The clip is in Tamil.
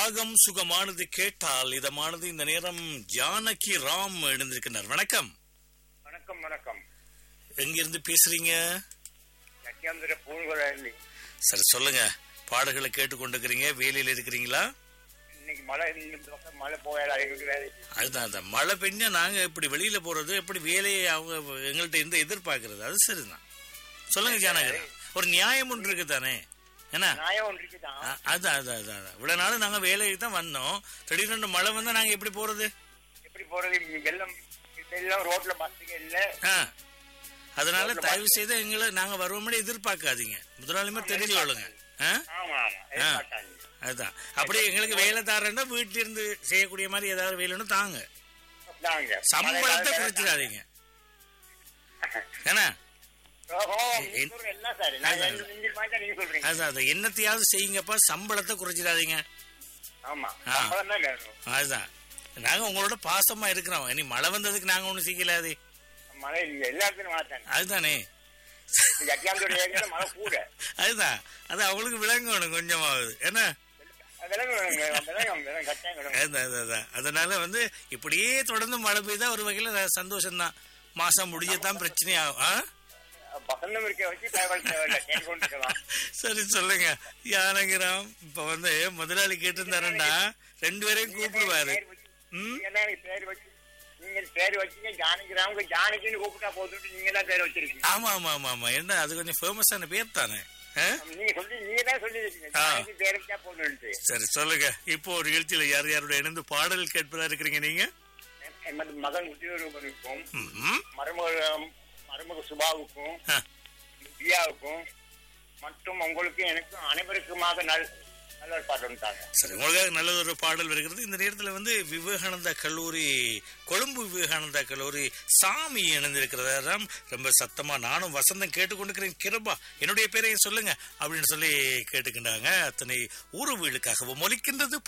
ராகம் சுகமானது கேட்டால் இதமானது இந்த நேரம் ஜானகி ராம் எழுந்திருக்கிறார் வணக்கம் வணக்கம் வணக்கம் எங்கிருந்து பேசுறீங்க சத்தியாந்திர பூங்குழலி சரி சொல்லுங்க பாடல்களை கேட்டுக்கொண்டிருக்கிறீங்க வேலையில இருக்கிறீங்களா இன்னைக்கு மழை இந்த பக்கம் மழை போயலா எங்களுக்கு வேலை அதுதான் அதான் மழை பெஞ்சா நாங்க எப்படி வெளியில போறது எப்படி வேலையை அவங்க எங்கள்கிட்ட இருந்து எதிர்பார்க்கறது அது சரிதான் சொல்லுங்க ஜானகி ராம். ஒரு நியாயம் ஒன்று இருக்கு தானே என்ன நியாயம் ஒன்று இருக்குதான் அ- அதான் அதான் அதான் அதான். இவ்வளவு நாள் நாங்க வேலைக்கு தான் வந்தோம் திடீர்னு மழை வந்தா நாங்க எப்படி போறது எப்படி போறது இங்க வெள்ளம் வெள்ளம் ரோட்ல பஸ்ஸுங்க இல்ல ஆ. அதனால தயவு செய்து எங்களை நாங்க வருவோம்னு எதிர்பார்க்காதீங்க முதலாளிமா தெரிஞ்சுக்கொள்ளுங்க ஆ? ஆமா ஆமா எதிர்பார்த்தாங்க. அதுதான் அப்படியே எங்களுக்கு வேலை தாரேன்னா வீட்டுல இருந்து செய்யக்கூடிய மாதிரி ஏதாவது வேலைன்னு தாங்க தாங்க. சம்பளத்தை மழை குறைச்சிடாதீங்க ஏன்னா ஓஹோ, நீங்க சொல்றது எல்லாம் சரி. நான் அதான். என்ன செஞ்சு பார்த்தா நீங்க சொல்றீங்க. அதுதான் அது என்னத்தையாவது செய்யுங்கப்பா சம்பளத்தை குறைச்சிடாதீங்க ஆமா ஆ. சம்பளம் தான் வேணும். அதுதான் நாங்க உங்களோட பாசமா இருக்கிறோம் இனி மழை வந்ததுக்கு நாங்க ஒண்ணும் செய்யலாதே மழை இல்ல எல்லா இடத்துலயும் மாட்டாங்க அதுதானே சத்தியாந்தோட ஏரியால மழை கூட அதுதான் அது அவங்களுக்கு விளங்கணும் கொஞ்சமாவது என்ன விலங்கு விலங்கு விலங்கு விலங்கு கட்டாயம் விலங்கு அதான், அதான், அதான். அதனால வந்து இப்படியே தொடர்ந்து மழை பெய்தா ஒரு வகையில சந்தோஷம் தான் மாசம் முடியத்தான் பிரச்சனையாகும் ஆ? வசந்தம் இருக்க வச்சு தகவல் தேவையில்லை கேட்டுக்கொண்டு இருக்கலாம் சரி சொல்லுங்க யானகிராம் இப்ப வந்து முதலாளி கேட்டிருந்தாருன்னா ரெண்டு பேரையும் கூப்பிடுவாரு பேர் வச்சு- ம்? நீங்க தான் எனக்கு பேர் வச்சு நீங்க பேர் வச்சீங்க ஜானகிராமுக்கு ஜானகின்னு கூப்பிட்டா போதுட்டு நீங்க தான் பேர் வச்சிருக்கீங்க ஆமா ஆமா ஆமா ஆமா என்ன அது கொஞ்சம் ஃபேமஸான பேர் தானே ஆ? நீங்க சொல்லி நீங்க தான் சொல்லிருக்கீங்க ஆ. ஜானகி பேர் வச்சா போதும்ட்டு சரி சொல்லுங்க இப்போ ஒரு நிகழ்ச்சியில யார் யாரோட இணைந்து பாடல் கேட்பதா இருக்கிறீங்க நீங்க எமது மகன் உத்தியோகருக்கும் ம்ம். மருமக மருமக சுபாவுக்கும் ஆ. பிரியாவுக்கும் மற்றும் உங்களுக்கு எனக்கும் அனைவருக்குமாக நல் நல்ல ஒரு பாட்டு வந்துட்டாங்க சரி உங்களுக்காக நல்ல ஒரு பாடல் வருகிறது இந்த நேரத்துல வந்து விவேகானந்தா கல்லூரி கொழும்பு விவேகானந்தா கல்லூரி சாமி இணைந்திருக்கிறதாம் ரொம்ப சத்தமா நானும் வசந்தம் கேட்டுக்கொண்டிருக்கிறேன் கிருபா என்னுடைய பேரையும் சொல்லுங்க அப்படின்னு சொல்லி கேட்டுக்கிட்டாங்க அத்தனை உறவுகளுக்காகவும் ஒலிக்கின்றது